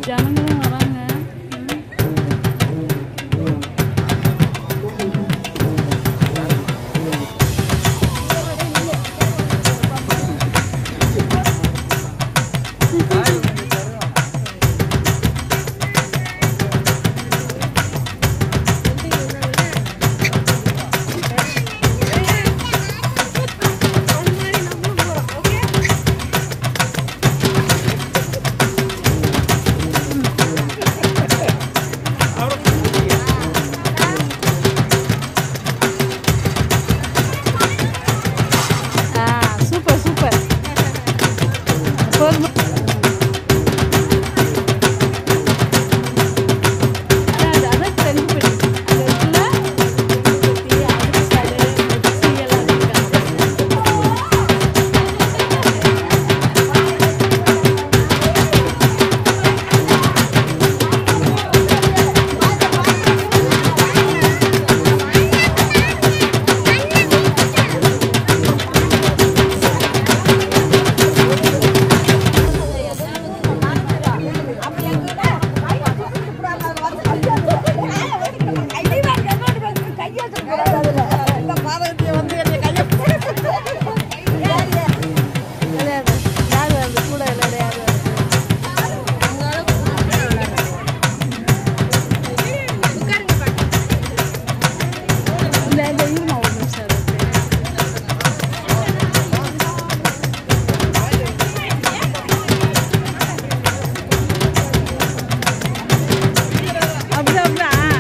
ஜனங்களும் வராங்க ஆ super super போதுமா அதான் அது- அதான் தெலுங்கு பெட்டி. அது இருக்குல்ல? தெலுங்கு பெட்டி, அடுப்பு சாடு, மிக்ஸி எல்லாம் இருக்காங்க. விளையாடு. யார் வருது? கூட விளையாட யார் வருது? இந்த இந்த இருமா ஒரு நிமிஷம் இருக்கு. அப்படிதான் அப்படிதான்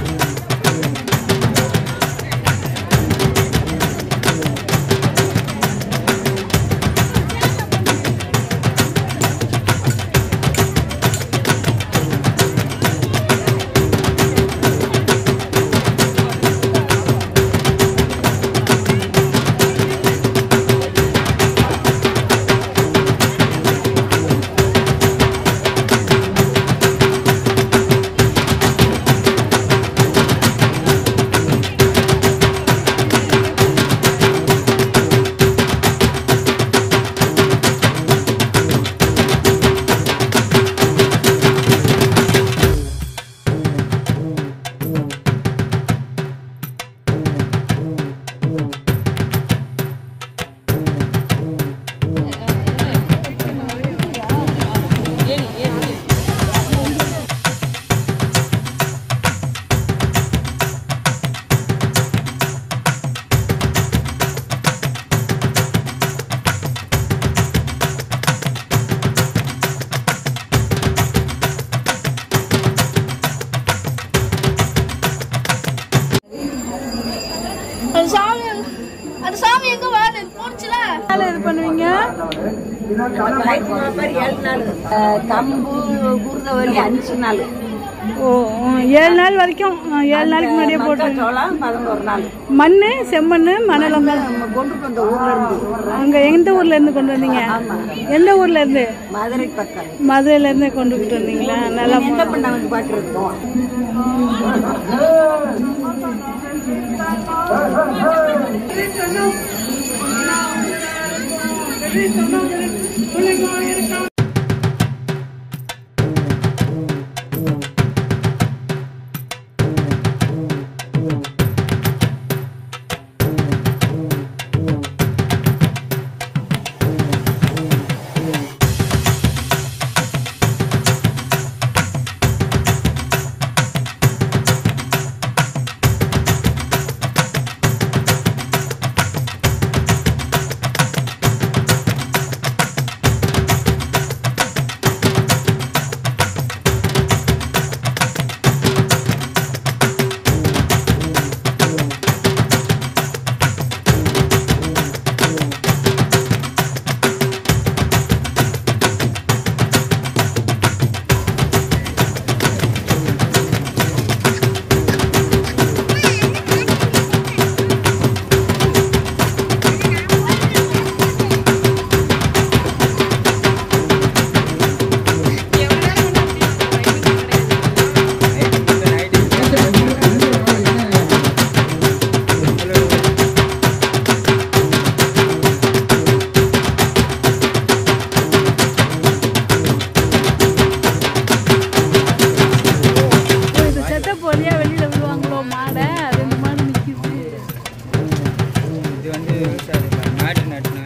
அந்த சாமி அந்த சாமி எங்க வாடு போச்சுல வேலை இது பண்ணுவீங்க கம்பு குருதவரி அஞ்சு நாள் ஓ ஏழு நாள் வரைக்கும் ஆ, ஏழு நாளைக்கு முன்னாடியே போட்டு சோளம் பதினோரு நாள் மண் செம்மண் மணலம் தான் நம்ம கொண்டு வந்த ஊர்ல இருந்து அங்க எந்த ஊர்ல இருந்து கொண்டு வந்தீங்க எந்த ஊர்ல இருந்து மதுரை பக்கம் மதுரையில இருந்து கொண்டுகிட்டு வந்தீங்களா நல்லா என்ன பண்ண வந்து பாட்டு இருக்கோம் வந்து விவசாயம் மாட்டு நட்டினோம்